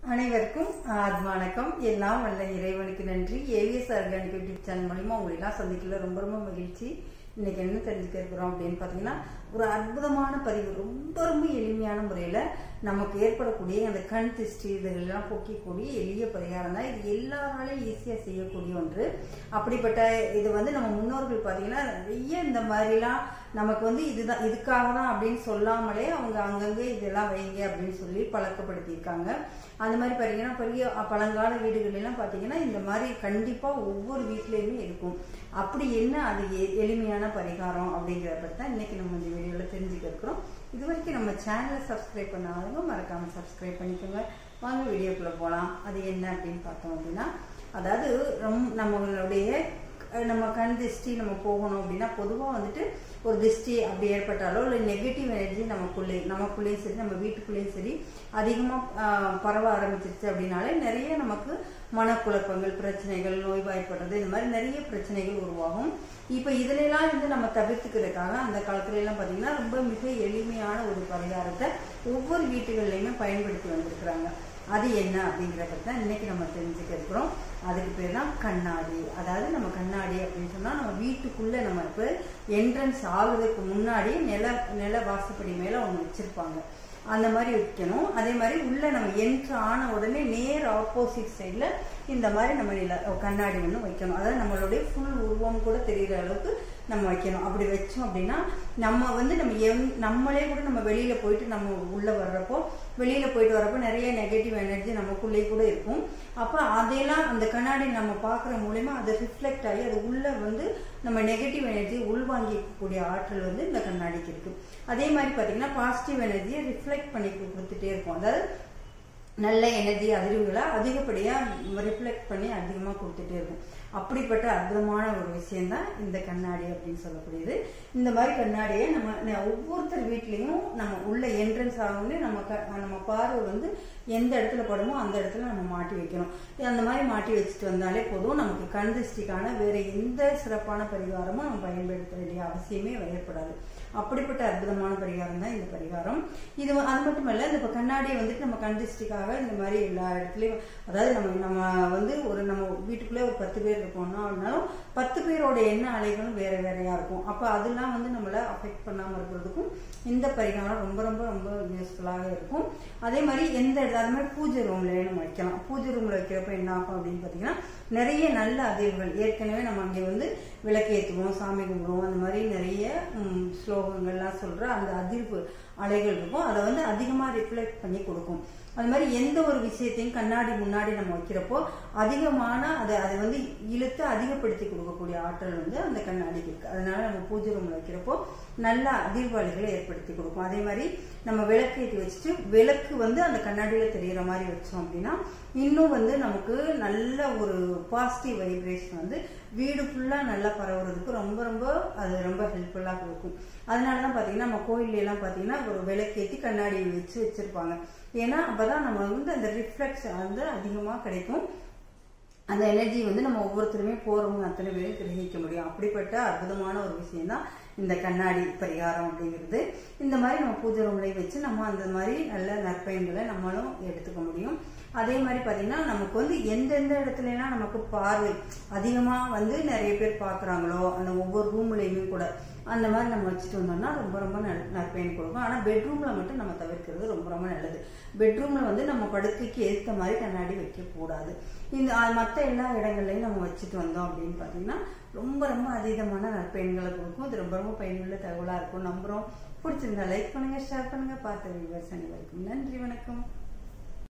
அனைவருக்கும் ஆத்ம வணக்கம் எல்லாம் வல்ல இறைவனுக்கு நன்றி ஏவிஎஸ் ஆர்கானிக் யூடியூப் சேனல் மூலிமா உங்களை எல்லாம் சந்திக்கல ரொம்ப ரொம்ப மகிழ்ச்சி இன்னைக்கு என்ன தெரிஞ்சுக்க இருக்கிறோம் அப்படின்னு பார்த்தீங்கன்னா ஒரு அற்புதமான பதிவு ரொம்ப ரொம்ப எளிமையான முறையில் நமக்கு ஏற்படக்கூடிய அந்த கண் திருஷ்டி இதுகளெல்லாம் போக்கக்கூடிய எளிய பரிகாரம் தான் இது எல்லாராலையும் ஈஸியாக செய்யக்கூடிய ஒன்று அப்படிப்பட்ட இது வந்து நம்ம முன்னோர்கள் பார்த்தீங்கன்னா நிறைய இந்த மாதிரிலாம் நமக்கு வந்து இதுதான் இதுக்காக தான் அப்படின்னு சொல்லாமலே அவங்க அங்கங்கே இதெல்லாம் வைங்க அப்படின்னு சொல்லி பழக்கப்படுத்தியிருக்காங்க அந்த மாதிரி பார்த்தீங்கன்னா பெரிய பழங்கால வீடுகளெல்லாம் பார்த்தீங்கன்னா இந்த மாதிரி கண்டிப்பாக ஒவ்வொரு வீட்லேயுமே இருக்கும் அப்படி என்ன அது எ- எளிமையான பரிகாரம் அப்படிங்கிறத பற்றி தான் இன்னைக்கு நம்ம இந்த வீடியோவில் தெரிஞ்சுக்க இருக்கிறோம் இது வரைக்கும் நம்ம சேனலை சப்ஸ்கிரைப் பண்ணாதவங்க மறக்காம சப்ஸ்கிரைப் பண்ணிக்கோங்க வாங்க வீடியோக்குள்ளே போகலாம் அது என்ன அப்படின்னு பார்த்தோம் அப்படின்னா அதாவது ரொம்ப நம்மளுடைய அஹ் நம்ம கண் திருஷ்டி நம்ம போகணும் அப்படின்னா பொதுவாக வந்துட்டு ஒரு திருஷ்டி அப்படி ஏற்பட்டாலோ இல்லை நெகட்டிவ் எனர்ஜி நமக்குள்ளே நமக்குள்ளேயும் சரி நம்ம வீட்டுக்குள்ளேயும் சரி அதிகமாக பரவ ஆரம்பிச்சிருச்சு அப்படின்னாலே நிறைய நமக்கு மனக்குழப்பங்கள் பிரச்சனைகள் நோய்வாய்ப்படுறது இந்த மாதிரி நிறைய பிரச்சனைகள் உருவாகும் இப்போ இதுலலாம் இருந்து நம்ம தவிர்த்துக்கிறதுக்காக அந்த காலத்துல எல்லாம் பார்த்தீங்கன்னா ரொம்ப மிக எளிமையான ஒரு பரிகாரத்தை ஒவ்வொரு வீட்டுகள்லையுமே பயன்படுத்தி வந்திருக்கிறாங்க அது என்ன அப்படிங்கிறத பற்றி தான் இன்னைக்கு நம்ம தெரிஞ்சுக்க இருக்கிறோம் அதுக்கு பேர் தான் கண்ணாடி அதாவது நம்ம கண்ணாடி அப்படின்னு சொன்னால் நம்ம வீட்டுக்குள்ளே நம்ம இப்போ என்ட்ரன்ஸ் ஆகுறதுக்கு முன்னாடி நில நில வாசப்படி மேலே ஒன்று வச்சுருப்பாங்க அந்த மாதிரி வைக்கணும் அதே மாதிரி உள்ள நம்ம என்ட்ரு ஆன உடனே நேர் ஆப்போசிட் சைடில் இந்த மாதிரி நம்ம நில கண்ணாடி ஒன்று வைக்கணும் அதாவது நம்மளுடைய ஃபுல் உருவம் கூட தெரிகிற அளவுக்கு நம்ம வைக்கணும் அப்படி வச்சோம் அப்படின்னா நம்ம வந்து நம்ம எம் நம்மளே கூட நம்ம வெளியில போயிட்டு நம்ம உள்ள வர்றப்போ வெளியில போயிட்டு வரப்போ நிறைய நெகட்டிவ் எனர்ஜி நமக்குள்ளே கூட இருக்கும் அப்போ அதையெல்லாம் அந்த கண்ணாடி நம்ம பார்க்குற மூலயமா அது ரிஃப்ளெக்ட் ஆகி அது உள்ள வந்து நம்ம நெகட்டிவ் எனர்ஜி உள்வாங்கிக்கக்கூடிய ஆற்றல் வந்து இந்த கண்ணாடிக்கு இருக்கு அதே மாதிரி பார்த்தீங்கன்னா பாசிட்டிவ் எனர்ஜியை ரிஃப்ளெக்ட் பண்ணி கொடுத்துட்டே இருக்கும் அதாவது நல்ல எனர்ஜி அதிர்வுகளை அதிகப்படியாக ரிஃப்ளெக்ட் பண்ணி அதிகமாக கொடுத்துட்டே இருக்கும் அப்படிப்பட்ட அற்புதமான ஒரு விஷயம்தான் இந்த கண்ணாடி அப்படின்னு சொல்லக்கூடியது இந்த மாதிரி கண்ணாடியை நம்ம ந- ஒவ்வொருத்தர் வீட்லேயும் நம்ம உள்ள என்ட்ரன்ஸ் ஆகணும்னே நம்ம க நம்ம பார்வை வந்து எந்த இடத்துல படுமோ அந்த இடத்துல நம்ம மாட்டி வைக்கணும் அந்த மாதிரி மாட்டி வச்சுட்டு வந்தாலே போதும் நமக்கு கண் திருஷ்டிக்கான வேற எந்த சிறப்பான பரிகாரமும் நம்ம பயன்படுத்த வேண்டிய அவசியமே ஏற்படாது அப்படிப்பட்ட அற்புதமான பரிகாரம் தான் இந்த பரிகாரம் இது வ- அது மட்டும் இல்ல இந்த இப்ப கண்ணாடியை வந்துட்டு நம்ம கண் திருஷ்டிக்காக இந்த மாதிரி எல்லா இடத்துலயும் அதாவது நம்ம நம்ம வந்து ஒரு நம்ம வீட்டுக்குள்ளே ஒரு பத்து பேர் இருக்கோம்னா அப்படின்னாலும் பத்து பேரோட எண்ண அலைகளும் வேற வேறையா இருக்கும் அப்ப அதெல்லாம் வந்து நம்மள அஃபெக்ட் பண்ணாம இருக்கிறதுக்கும் இந்த பரிகாரம் ரொம்ப ரொம்ப ரொம்ப யூஸ்ஃபுல்லாக இருக்கும் அதே மாதிரி எந்த இடத்துல அது மாதிரி பூஜை ரூம்ல நம்ம வைக்கலாம் பூஜை ரூம்ல வைக்கிறப்ப என்ன ஆகும் அப்படின்னு பாத்தீங்கன்னா நிறைய நல்ல அதிர்வுகள் ஏற்கனவே நம்ம அங்கே வந்து விளக்கேற்றுவோம் சாமி கும்பிடுவோம் அந்த மாதிரி நிறைய ம், ஸ்லோகங்கள்லாம் சொல்ற அந்த அதிர்வு அலைகள் இருக்கும் அதை வந்து அதிகமா ரிஃப்ளெக்ட் பண்ணி கொடுக்கும் அது மாதிரி எந்த ஒரு விஷயத்தையும் கண்ணாடி முன்னாடி நம்ம வைக்கிறப்போ அதிகமான அதை அதை வந்து இழுத்து அதிகப்படுத்தி கொடுக்கக்கூடிய ஆற்றல் வந்து அந்த கண்ணாடிக்கு இருக்கு அதனால நம்ம பூஜை ரூம்ல வைக்கிறப்போ நல்ல அதிர்வு அலைகளை ஏற்படுத்தி கொடுக்கும் அதே மாதிரி நம்ம விளக்கு ஏற்றி வச்சுட்டு விளக்கு வந்து அந்த கண்ணாடியில தெரியிற மாதிரி வச்சோம் அப்படின்னா இன்னும் வந்து நமக்கு நல்ல ஒரு பாசிட்டிவ் வைப்ரேஷன் வந்து வீடு ஃபுல்லா நல்லா பரவுறதுக்கு ரொம்ப ரொம்ப அது ரொம்ப ஹெல்ப்ஃபுல்லாக கொடுக்கும் அதனால தான் பார்த்தீங்கன்னா நம்ம கோயில்ல எல்லாம் பார்த்தீங்கன்னா ஒரு விளக்கேற்றி கண்ணாடி வச்சு வச்சிருப்பாங்க ஏன்னா அப்பதான் நம்ம வந்து அந்த ரிஃப்ளெக்ஸ் வந்து அதிகமாக கிடைக்கும் அந்த எனர்ஜி வந்து நம்ம ஒவ்வொருத்தருமே போறவங்க அத்தனை பேரும் கிரகிக்க முடியும் அப்படிப்பட்ட அற்புதமான ஒரு விஷயம் தான் இந்த கண்ணாடி பரிகாரம் அப்படிங்கிறது இந்த மாதிரி நம்ம பூஜை ரூம்லேயே வச்சு நம்ம அந்த மாதிரி நல்ல நற்பயன்களை நம்மளும் எடுத்துக்க முடியும் அதே மாதிரி பார்த்தீங்கன்னா நமக்கு வந்து எந்தெந்த இடத்துலலாம் நமக்கு பார்வை அதிகமாக வந்து நிறைய பேர் பார்க்குறாங்களோ அந்த ஒவ்வொரு ரூம்லேயுமே கூட அந்த மாதிரி நம்ம வச்சுட்டு வந்தோம்னா ரொம்ப ரொம்ப நல்- நற்பயன் கொடுக்கும் ஆனால் பெட்ரூமில் மட்டும் நம்ம தவிர்க்கிறது ரொம்ப ரொம்ப நல்லது பெட்ரூமில் வந்து நம்ம படுக்கைக்கு ஏற்ற மாதிரி கண்ணாடி வைக்கக்கூடாது இந்த மற்ற எல்லா இடங்கள்லையும் நம்ம வச்சுட்டு வந்தோம் அப்படின்னு பார்த்தீங்கன்னா ரொம்ப ரொம்ப அதீதமான நற்பயன்களை கொடுக்கும் இது ரொம்ப ரொம்ப பயனுள்ள தகவலாக இருக்கும் நம்புகிறோம் பிடிச்சிருந்தா லைக் பண்ணுங்க ஷேர் பண்ணுங்க பார்த்த வியூவர்ஸ் அனைவருக்கும் நன்றி வணக்கம்